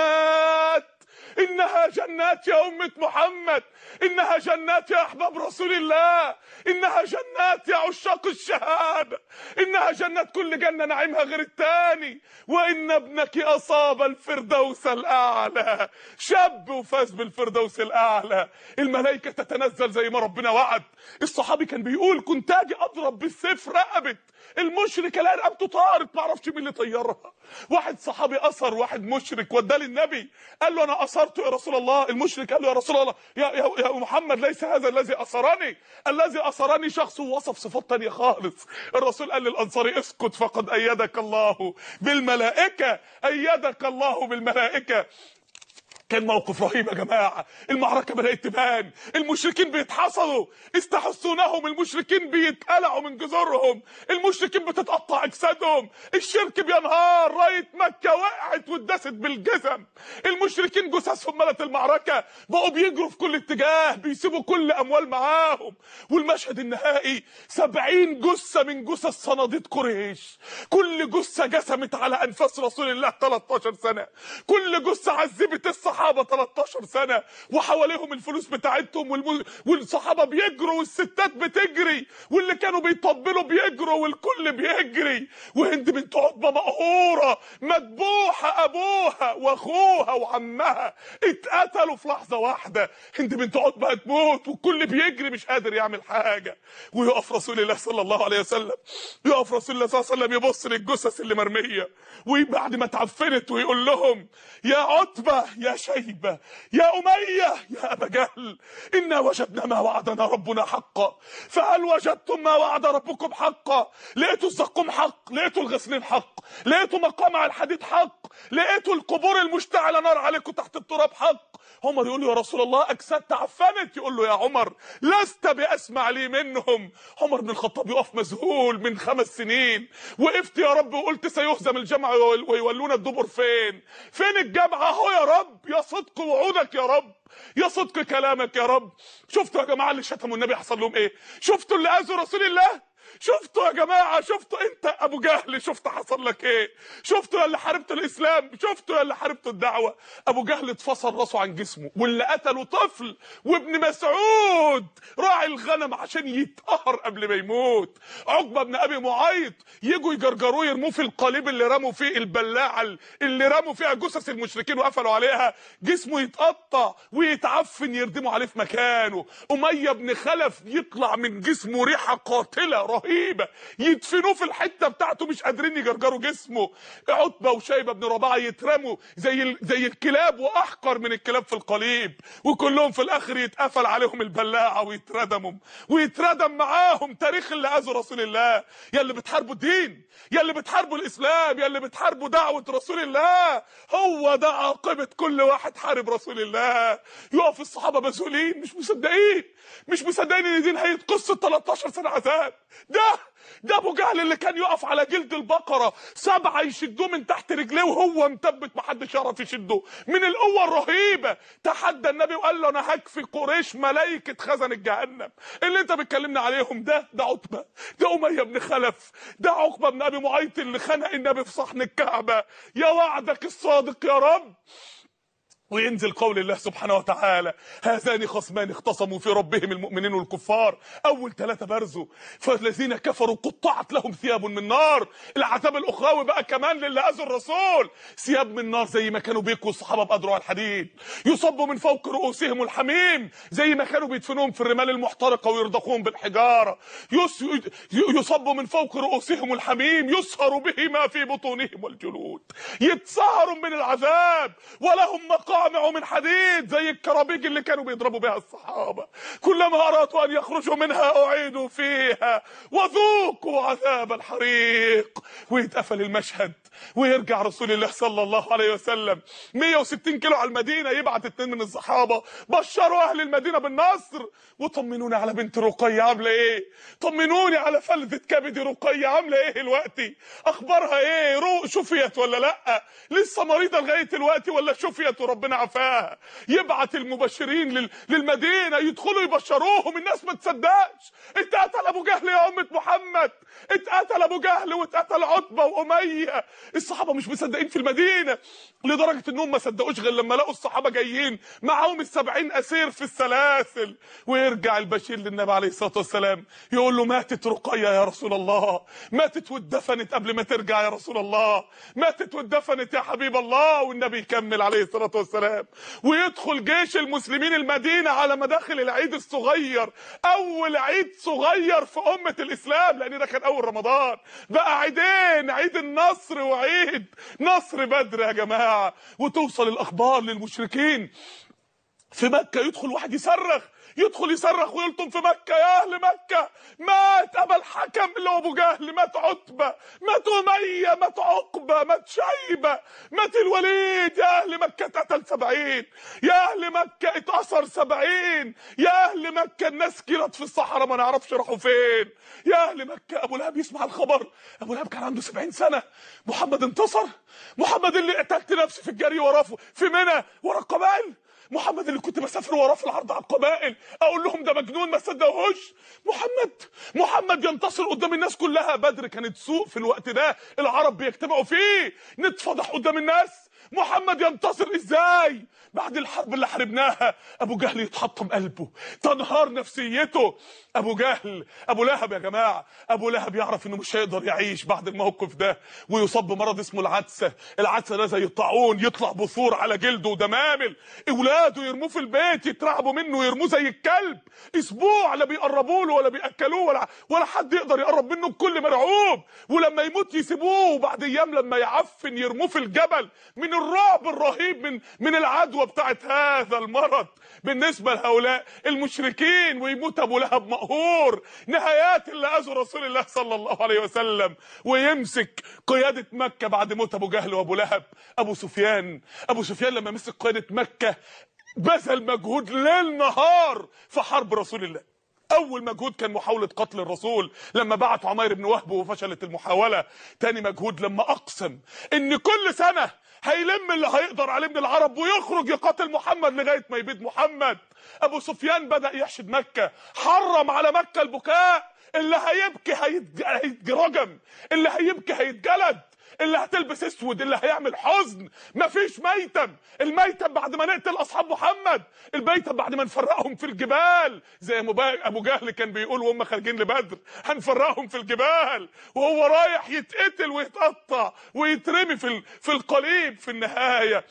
جنات إنها جنات يا أمة محمد إنها جنات يا أحباب رسول الله إنها جنات يا عشاق الشهادة إنها جنات كل جنة نعيمها غير التاني وإن ابنك أصاب الفردوس الأعلى شاب وفاز بالفردوس الأعلى الملائكة تتنزل زي ما ربنا وعد الصحابي كان بيقول كنت أجي أضرب بالسيف رقبة المشرك الاقي رقبته طارت ما اعرفش مين اللي طيرها واحد صحابي اثر واحد مشرك وداه للنبي قال له انا اثرته يا رسول الله المشرك قال له يا رسول الله يا, يا, يا محمد ليس هذا الذي اثرني الذي اثرني شخص وصف صفات تانية خالص الرسول قال للانصاري اسكت فقد ايدك الله بالملائكه ايدك الله بالملائكه كان موقف رهيب يا جماعه المعركه بدات تبان المشركين بيتحصلوا استحسونهم المشركين بيتقلعوا من جذورهم المشركين بتتقطع اجسادهم الشرك بينهار رايه مكه وقعت واتدست بالجزم المشركين جثثهم ملت المعركه بقوا بيجروا في كل اتجاه بيسيبوا كل اموال معاهم والمشهد النهائي سبعين جثه من جثث صناديد قريش كل جثه جسمت على انفاس رسول الله 13 سنه كل جثه عذبت الصحابه 13 سنه وحواليهم الفلوس بتاعتهم والم... والصحابه بيجروا والستات بتجري واللي كانوا بيطبلوا بيجروا والكل بيجري وهند بنت عتبه مقهوره مذبوحه ابوها واخوها وعمها اتقتلوا في لحظه واحده هند بنت عتبه هتموت والكل بيجري مش قادر يعمل حاجه ويقف رسول الله صلى الله عليه وسلم يقف رسول الله صلى الله عليه وسلم يبص للجثث اللي مرميه وبعد ما اتعفنت ويقول لهم يا عتبه يا شيبه يا اميه يا ابا جهل انا وجدنا ما وعدنا ربنا حقا فهل وجدتم ما وعد ربكم حقا لقيتوا الزقوم حق لقيتوا الغسلين حق لقيتوا مقامع الحديد حق لقيتوا القبور المشتعله نار عليكم تحت التراب حق عمر يقول له يا رسول الله اجساد تعفنت يقول له يا عمر لست باسمع لي منهم عمر بن الخطاب يقف مذهول من خمس سنين وقفت يا رب وقلت سيهزم الجمع ويولون الدبر فين فين الجمع اهو يا رب يا صدق وعودك يا رب يا صدق كلامك يا رب شفتوا يا جماعه اللي شتموا النبي حصل لهم ايه شفتوا اللي اذوا رسول الله شفتوا يا جماعة شفتوا انت ابو جهل شفت حصل لك ايه شفتوا يا اللي حاربت الاسلام شفتوا يا اللي حاربت الدعوة ابو جهل اتفصل راسه عن جسمه واللي قتله طفل وابن مسعود راعي الغنم عشان يتقهر قبل ما يموت عقبة بن ابي معيط يجوا يجرجروه يرموه في القالب اللي رموا فيه البلاعة اللي رموا فيها جثث المشركين وقفلوا عليها جسمه يتقطع ويتعفن يردموا عليه في مكانه امية بن خلف يطلع من جسمه ريحة قاتلة رهيبه يدفنوه في الحته بتاعته مش قادرين يجرجروا جسمه عتبه وشيبه بن رباعه يترموا زي ال... زي الكلاب واحقر من الكلاب في القليب وكلهم في الاخر يتقفل عليهم البلاعه ويتردموا ويتردم معاهم تاريخ اللي اذوا رسول الله يا اللي بتحاربوا الدين يا اللي بتحاربوا الاسلام يا اللي بتحاربوا دعوه رسول الله هو ده عاقبه كل واحد حارب رسول الله يقف الصحابه مذهولين مش مصدقين مش مصدقين ان دي نهايه قصه 13 سنه عذاب ده ده ابو جهل اللي كان يقف على جلد البقره سبعه يشدوه من تحت رجليه وهو مثبت محدش يعرف يشده من القوه الرهيبه تحدى النبي وقال له انا هكفي قريش ملائكه خزن جهنم اللي انت بتكلمنا عليهم ده ده عتبه ده اميه بن خلف ده عقبه بن ابي معيط اللي خنق النبي في صحن الكعبه يا وعدك الصادق يا رب وينزل قول الله سبحانه وتعالى هذان خصمان اختصموا في ربهم المؤمنين والكفار اول ثلاثه برزوا فالذين كفروا قطعت لهم ثياب من نار العذاب الاخروي بقى كمان للي اذوا الرسول ثياب من نار زي ما كانوا بيكوا الصحابه بقدروا الحديد يصبوا من فوق رؤوسهم الحميم زي ما كانوا بيدفنوهم في الرمال المحترقه ويرضخوهم بالحجاره يس يصبوا من فوق رؤوسهم الحميم يسهر به ما في بطونهم والجلود يتسهروا من العذاب ولهم مقام مقامع من حديد زي الكرابيج اللي كانوا بيضربوا بها الصحابة كلما أرادوا أن يخرجوا منها أعيدوا فيها وذوقوا عذاب الحريق ويتقفل المشهد ويرجع رسول الله صلى الله عليه وسلم 160 كيلو على المدينة يبعت اتنين من الصحابة بشروا أهل المدينة بالنصر وطمنوني على بنت رقية عاملة إيه طمنوني على فلذة كبد رقية عاملة إيه دلوقتي أخبارها إيه روق شفيت ولا لأ لسه مريضة لغاية دلوقتي ولا شفيت وربنا عفاها يبعت المبشرين لل... للمدينة يدخلوا يبشروهم الناس ما تصدقش اتقتل أبو جهل يا أمة محمد اتقتل أبو جهل واتقتل عتبة وأمية الصحابة مش مصدقين في المدينة لدرجة انهم ما صدقوش غير لما لقوا الصحابة جايين معاهم السبعين اسير في السلاسل ويرجع البشير للنبي عليه الصلاة والسلام يقول له ماتت رقية يا رسول الله ماتت واتدفنت قبل ما ترجع يا رسول الله ماتت واتدفنت يا حبيب الله والنبي يكمل عليه الصلاة والسلام ويدخل جيش المسلمين المدينة على مداخل العيد الصغير اول عيد صغير في امة الاسلام لان ده كان اول رمضان بقى عيدين عيد النصر وعيد نصر بدر يا جماعة وتوصل الاخبار للمشركين في مكة يدخل واحد يصرخ يدخل يصرخ ويلطم في مكة يا أهل مكة مات أبا الحكم اللي هو أبو جهل مات عتبة مات أمية مات عقبة مات شيبة مات الوليد يا أهل مكة اتقتل سبعين يا أهل مكة اتأثر سبعين يا أهل مكة الناس كيلت في الصحراء ما نعرفش راحوا فين يا أهل مكة أبو لهب يسمع الخبر أبو لهب كان عنده سبعين سنة محمد انتصر محمد اللي قتلت نفسي في الجري وراه في منى ورا القبائل محمد اللي كنت بسافر وراه في العرض على القبائل اقول لهم ده مجنون ما صدقوهوش محمد محمد ينتصر قدام الناس كلها بدر كانت سوق في الوقت ده العرب بيجتمعوا فيه نتفضح قدام الناس محمد ينتصر ازاي بعد الحرب اللي حاربناها ابو جهل يتحطم قلبه تنهار نفسيته ابو جهل ابو لهب يا جماعه ابو لهب يعرف انه مش هيقدر يعيش بعد الموقف ده ويصاب بمرض اسمه العدسه العدسه ده زي الطاعون يطلع بثور على جلده ودمامل اولاده يرموه في البيت يترعبوا منه ويرموه زي الكلب اسبوع لا بيقربوا له ولا بياكلوه ولا ولا حد يقدر يقرب منه الكل مرعوب ولما يموت يسيبوه وبعد ايام لما يعفن يرموه في الجبل من الرعب الرهيب من من العدوى بتاعت هذا المرض بالنسبه لهؤلاء المشركين ويموت ابو لهب مقهور نهايات اللي اذوا رسول الله صلى الله عليه وسلم ويمسك قياده مكه بعد موت ابو جهل وابو لهب ابو سفيان ابو سفيان لما مسك قياده مكه بذل مجهود ليل نهار في حرب رسول الله اول مجهود كان محاولة قتل الرسول لما بعت عمير بن وهب وفشلت المحاولة تاني مجهود لما اقسم ان كل سنة هيلم اللي هيقدر عليه من العرب ويخرج يقاتل محمد لغاية ما يبيد محمد ابو سفيان بدأ يحشد مكة حرم على مكة البكاء اللي هيبكي هيترجم اللي هيبكي هيتجلد اللي هتلبس اسود اللي هيعمل حزن مفيش ميتم الميتم بعد ما نقتل اصحاب محمد الميتم بعد ما نفرقهم في الجبال زي ما ابو جهل كان بيقول وهم خارجين لبدر هنفرقهم في الجبال وهو رايح يتقتل ويتقطع ويترمي في في القليب في النهايه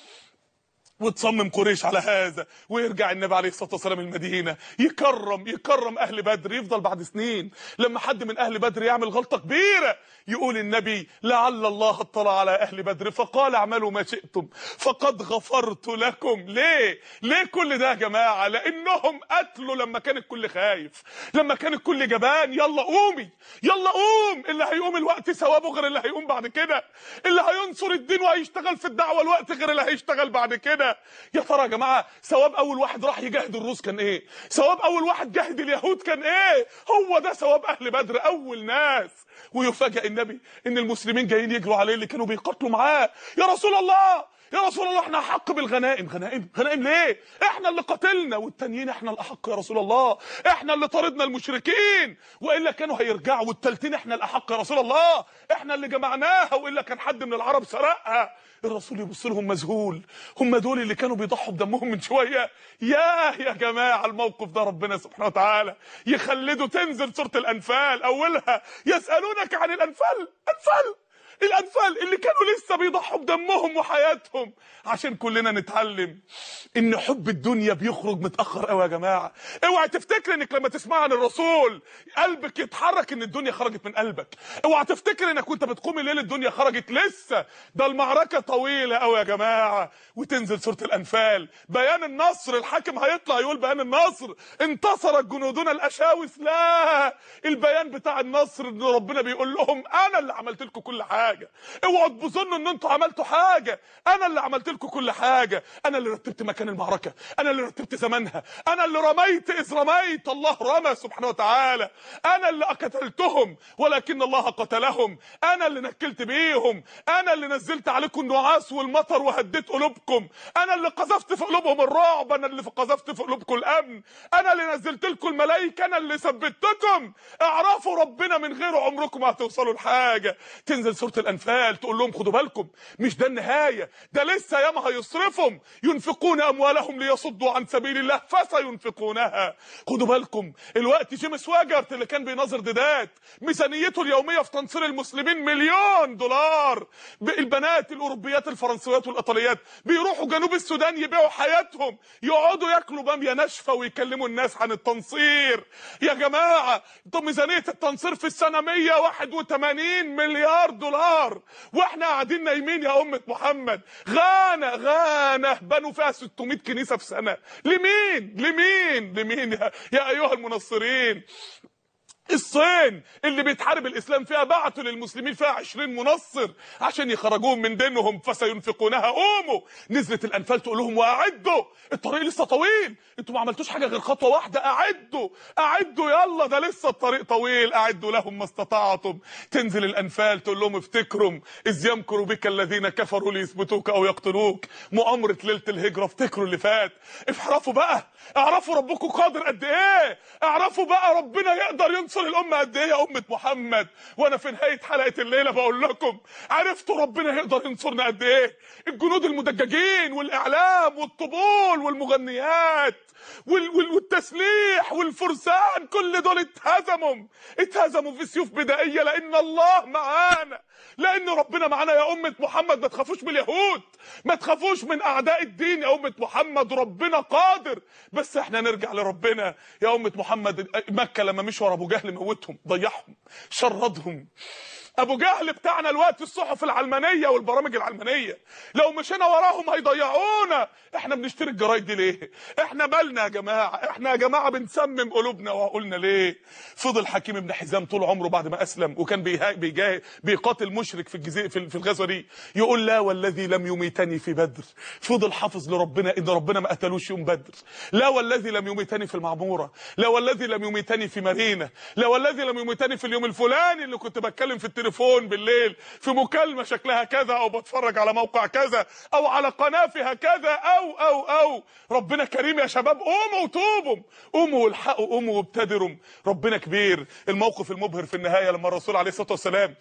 وتصمم قريش على هذا ويرجع النبي عليه الصلاه والسلام المدينه يكرم يكرم اهل بدر يفضل بعد سنين لما حد من اهل بدر يعمل غلطه كبيره يقول النبي لعل الله اطلع على اهل بدر فقال اعملوا ما شئتم فقد غفرت لكم ليه ليه كل ده يا جماعه لانهم قتلوا لما كان الكل خايف لما كان الكل جبان يلا قومي يلا قوم اللي هيقوم الوقت ثوابه غير اللي هيقوم بعد كده اللي هينصر الدين وهيشتغل في الدعوه الوقت غير اللي هيشتغل بعد كده يا ترى يا جماعه ثواب اول واحد راح يجاهد الروس كان ايه ثواب اول واحد جاهد اليهود كان ايه هو ده ثواب اهل بدر اول ناس ويفاجئ النبي ان المسلمين جايين يجروا عليه اللي كانوا بيقاتلوا معاه يا رسول الله يا رسول الله احنا احق بالغنائم غنائم غنائم ليه احنا اللي قتلنا والتانيين احنا الاحق يا رسول الله احنا اللي طردنا المشركين والا كانوا هيرجعوا والتالتين احنا الاحق يا رسول الله احنا اللي جمعناها والا كان حد من العرب سرقها الرسول يبص لهم مذهول هم دول اللي كانوا بيضحوا بدمهم من شويه يا يا جماعه الموقف ده ربنا سبحانه وتعالى يخلده تنزل سوره الانفال اولها يسالونك عن الانفال انفال الانفال اللي كانوا لسه بيضحوا بدمهم وحياتهم عشان كلنا نتعلم ان حب الدنيا بيخرج متاخر قوي يا جماعه اوعى تفتكر انك لما تسمع عن الرسول قلبك يتحرك ان الدنيا خرجت من قلبك اوعى تفتكر انك وانت بتقوم الليل الدنيا خرجت لسه ده المعركه طويله قوي يا جماعه وتنزل سوره الانفال بيان النصر الحاكم هيطلع يقول بيان النصر انتصرت جنودنا الاشاوس لا البيان بتاع النصر ان ربنا بيقول لهم انا اللي عملت لكم كل حاجه اوعوا تظنوا ان انتوا عملتوا حاجه انا اللي عملت لكم كل حاجه انا اللي رتبت مكان المعركه انا اللي رتبت زمانها انا اللي رميت اذ رميت الله رمى سبحانه وتعالى انا اللي قتلتهم ولكن الله قتلهم انا اللي نكلت بيهم انا اللي نزلت عليكم النعاس والمطر وهديت قلوبكم انا اللي قذفت في قلوبهم الرعب انا اللي قذفت في قلوبكم الامن انا اللي نزلت لكم الملائكه انا اللي ثبتكم اعرفوا ربنا من غير عمركم ما هتوصلوا لحاجه تنزل سوره الانفال تقول لهم خدوا بالكم مش ده النهايه ده لسه ياما هيصرفهم ينفقون اموالهم ليصدوا عن سبيل الله فسينفقونها خدوا بالكم الوقت جيمس واجرت اللي كان بيناظر ديدات ميزانيته اليوميه في تنصير المسلمين مليون دولار البنات الاوروبيات الفرنسويات والايطاليات بيروحوا جنوب السودان يبيعوا حياتهم يقعدوا ياكلوا باميه ناشفه ويكلموا الناس عن التنصير يا جماعه طب ميزانيه التنصير في السنه 181 مليار دولار واحنا قاعدين نايمين يا امه محمد غانا غانا بنوا فيها 600 كنيسه في سنه لمين لمين لمين يا, يا ايها المنصرين الصين اللي بيتحارب الاسلام فيها بعتوا للمسلمين فيها 20 منصر عشان يخرجوهم من دينهم فسينفقونها قوموا نزلت الانفال تقول لهم واعدوا الطريق لسه طويل انتوا ما عملتوش حاجه غير خطوه واحده اعدوا اعدوا يلا ده لسه الطريق طويل اعدوا لهم ما استطعتم تنزل الانفال تقول لهم افتكروا اذ يمكر بك الذين كفروا ليثبتوك او يقتلوك مؤامره ليله الهجره افتكروا اللي فات اعرفوا بقى اعرفوا ربكم قادر قد ايه اعرفوا بقى ربنا يقدر ينصر ينصر الامه قد ايه يا امه محمد وانا في نهايه حلقه الليله بقول لكم عرفتوا ربنا يقدر ينصرنا قد ايه الجنود المدججين والاعلام والطبول والمغنيات وال وال والتسليح والفرسان كل دول اتهزموا اتهزموا في سيوف بدائيه لان الله معانا لان ربنا معانا يا امه محمد ما تخافوش من اليهود ما تخافوش من اعداء الدين يا امه محمد ربنا قادر بس احنا نرجع لربنا يا امه محمد مكه لما مشوا ورا ابو جهل موتهم ضيعهم شردهم ابو جهل بتاعنا الوقت الصحف العلمانيه والبرامج العلمانيه لو مشينا وراهم هيضيعونا احنا بنشتري الجرايد دي ليه احنا مالنا يا جماعه احنا يا جماعه بنسمم قلوبنا وعقولنا ليه فضل حكيم ابن حزام طول عمره بعد ما اسلم وكان بيجاهد بيقاتل مشرك في الجزيره في الغزوه دي يقول لا والذي لم يميتني في بدر فضل حافظ لربنا ان ربنا ما قتلوش يوم بدر لا والذي لم يميتني في المعموره لا والذي لم يميتني في مارينا لا والذي لم يميتني في اليوم الفلاني اللي كنت بتكلم في التليفون بالليل في مكالمه شكلها كذا او بتفرج على موقع كذا او على قناه فيها كذا او او او ربنا كريم يا شباب قوموا وتوبوا قوموا والحقوا قوموا وابتدروا ربنا كبير الموقف المبهر في النهايه لما الرسول عليه الصلاه والسلام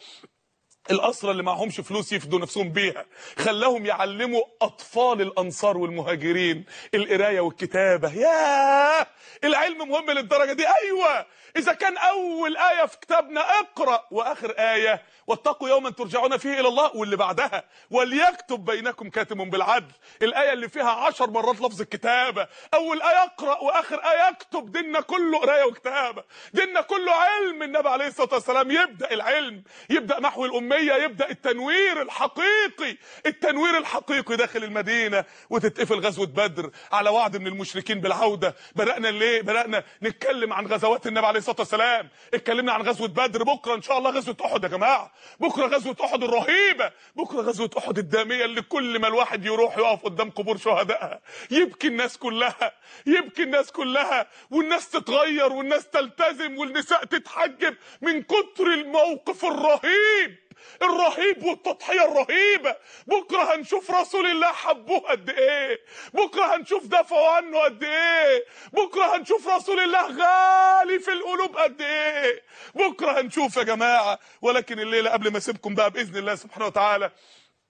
الأسرى اللي معهمش فلوس يفدوا نفسهم بيها خلاهم يعلموا أطفال الأنصار والمهاجرين القراية والكتابة ياه العلم مهم للدرجة دي أيوة إذا كان أول آية في كتابنا اقرأ وآخر آية واتقوا يوما ترجعون فيه إلى الله واللي بعدها وليكتب بينكم كاتب بالعدل الآية اللي فيها عشر مرات لفظ الكتابة أول آية اقرأ وآخر آية اكتب ديننا كله قراية وكتابة ديننا كله علم النبي عليه الصلاة والسلام يبدأ العلم يبدأ محو الأمية يبدأ التنوير الحقيقي التنوير الحقيقي داخل المدينة وتتقفل غزوة بدر على وعد من المشركين بالعودة بدأنا ليه بدأنا نتكلم عن غزوات النبي عليه الصلاة والسلام اتكلمنا عن غزوة بدر بكرة إن شاء الله غزوة أحد يا جماعة بكرة غزوة أحد الرهيبة بكرة غزوة أحد الدامية اللي كل ما الواحد يروح يقف قدام قبور شهدائها يبكي الناس كلها يبكي الناس كلها والناس تتغير والناس تلتزم والنساء تتحجب من كتر الموقف الرهيب الرهيب والتضحية الرهيبة بكرة هنشوف رسول الله حبوه قد ايه بكرة هنشوف دافعوا عنه قد ايه بكرة هنشوف رسول الله غالي في القلوب قد ايه بكرة هنشوف يا جماعة ولكن الليلة قبل ما اسيبكم بقى بإذن الله سبحانه وتعالى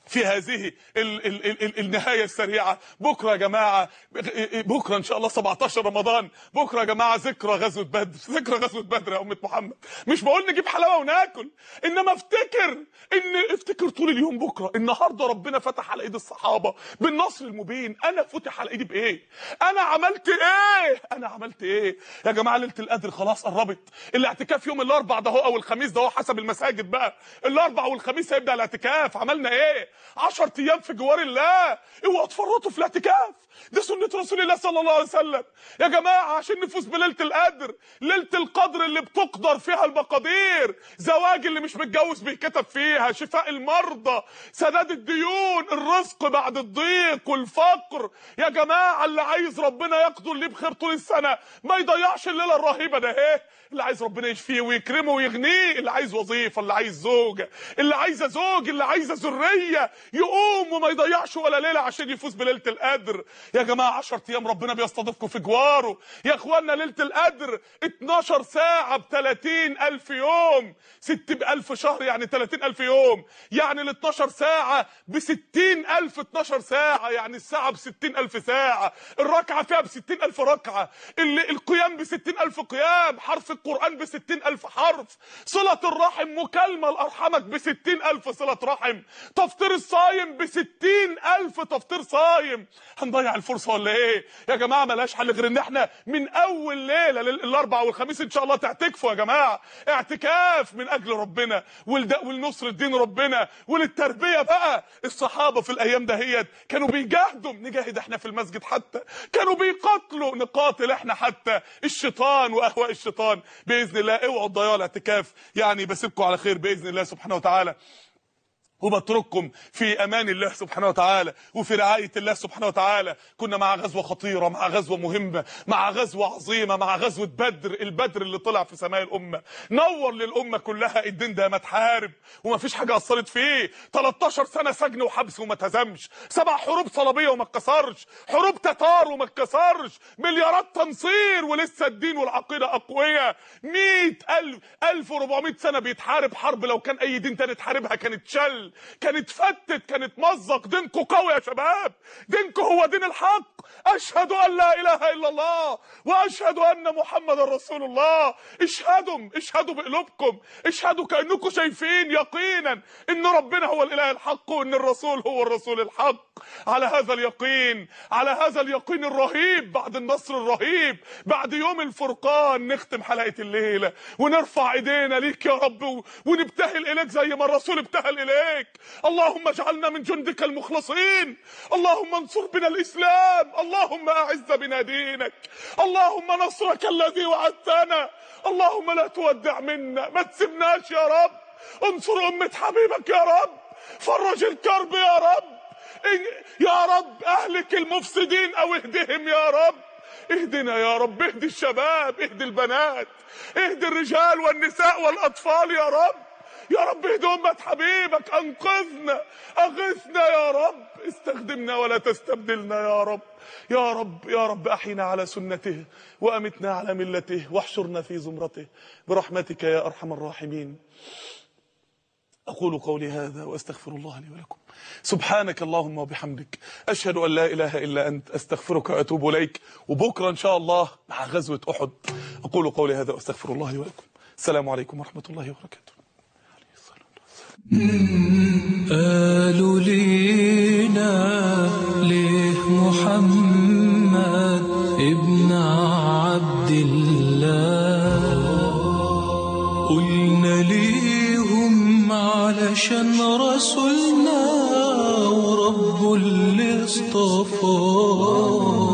في هذه ال ال ال ال النهايه السريعه بكره يا جماعه بكره ان شاء الله 17 رمضان بكره يا جماعه ذكرى غزوه بدر ذكرى غزوه بدر يا امه محمد مش بقول نجيب حلاوه وناكل انما افتكر ان افتكر طول اليوم بكره النهارده ربنا فتح على ايد الصحابه بالنصر المبين انا فتح على ايدي بايه انا عملت ايه انا عملت ايه يا جماعه ليله القدر خلاص قربت الاعتكاف يوم الاربع ده هو او الخميس ده هو حسب المساجد بقى الاربع والخميس هيبدا الاعتكاف عملنا ايه 10 ايام في جوار الله اوعوا تفرطوا في الاعتكاف ده سنه رسول الله صلى الله عليه وسلم يا جماعه عشان نفوز بليله القدر ليله القدر اللي بتقدر فيها المقادير زواج اللي مش متجوز بيتكتب فيها شفاء المرضى سداد الديون الرزق بعد الضيق والفقر يا جماعه اللي عايز ربنا يقدر ليه بخير طول السنه ما يضيعش الليله الرهيبه ده ايه اللي عايز ربنا يشفيه ويكرمه ويغنيه اللي عايز وظيفه اللي عايز زوجه اللي عايزه زوج اللي عايزه ذريه يقوم وما يضيعش ولا ليله عشان يفوز بليله القدر يا جماعه 10 ايام ربنا بيستضيفكم في جواره يا اخوانا ليله القدر 12 ساعه ب 30000 يوم 60000 شهر يعني 30000 يوم يعني ال 12 ساعه ب 60000 12 ساعه يعني الساعه ب 60000 ساعه الركعه فيها ب 60000 ركعه اللي القيام ب 60000 قيام حرف القرآن بستين ألف حرف صلة الرحم مكالمة لأرحمك بستين ألف صلة رحم تفطير الصايم بستين ألف تفطير صايم هنضيع الفرصة ولا إيه يا جماعة ملاش حل غير إن إحنا من أول ليلة الأربع والخميس إن شاء الله تعتكفوا يا جماعة اعتكاف من أجل ربنا ولنصر الدين ربنا وللتربية بقى الصحابة في الأيام دهيت كانوا بيجاهدوا نجاهد إحنا في المسجد حتى كانوا بيقاتلوا نقاتل إحنا حتى الشيطان وأهواء الشيطان باذن الله اوعوا تضيعوا الاعتكاف يعني بسيبكم على خير باذن الله سبحانه وتعالى وبترككم في امان الله سبحانه وتعالى وفي رعايه الله سبحانه وتعالى كنا مع غزوه خطيره مع غزوه مهمه مع غزوه عظيمه مع غزوه بدر البدر اللي طلع في سماء الامه نور للامه كلها الدين ده ما تحارب وما فيش حاجه اثرت فيه 13 سنه سجن وحبس وما اتهزمش سبع حروب صليبيه وما اتكسرش حروب تتار وما اتكسرش مليارات تنصير ولسه الدين والعقيده اقوياء 100000 1400 سنه بيتحارب حرب لو كان اي دين تاني تحاربها كانت شل كانت فتت كانت مزق دينكم قوي يا شباب دينكم هو دين الحق اشهد ان لا اله الا الله واشهد ان محمد رسول الله اشهدوا اشهدوا بقلوبكم اشهدوا كانكم شايفين يقينا ان ربنا هو الاله الحق وان الرسول هو الرسول الحق على هذا اليقين على هذا اليقين الرهيب بعد النصر الرهيب بعد يوم الفرقان نختم حلقه الليله ونرفع ايدينا ليك يا رب ونبتهل اليك زي ما الرسول ابتهل اليك اللهم اجعلنا من جندك المخلصين اللهم انصر بنا الاسلام اللهم اعز بنا دينك اللهم نصرك الذي وعدتنا اللهم لا تودع منا ما تسيبناش يا رب انصر امه حبيبك يا رب فرج الكرب يا رب يا رب اهلك المفسدين او اهدهم يا رب اهدنا يا رب اهدي الشباب اهدي البنات اهدي الرجال والنساء والاطفال يا رب يا رب اهدي امة حبيبك انقذنا اغثنا يا رب استخدمنا ولا تستبدلنا يا رب يا رب يا رب احينا على سنته وامتنا على ملته واحشرنا في زمرته برحمتك يا ارحم الراحمين أقول قولي هذا وأستغفر الله لي ولكم سبحانك اللهم وبحمدك أشهد أن لا إله إلا أنت أستغفرك وأتوب إليك وبكرة إن شاء الله مع غزوة أحد أقول قولي هذا وأستغفر الله لي ولكم السلام عليكم ورحمة الله وبركاته قالوا لينا ليه محمد ابن عبد الله قلنا ليهم علشان رسولنا ورب اللي اصطفاه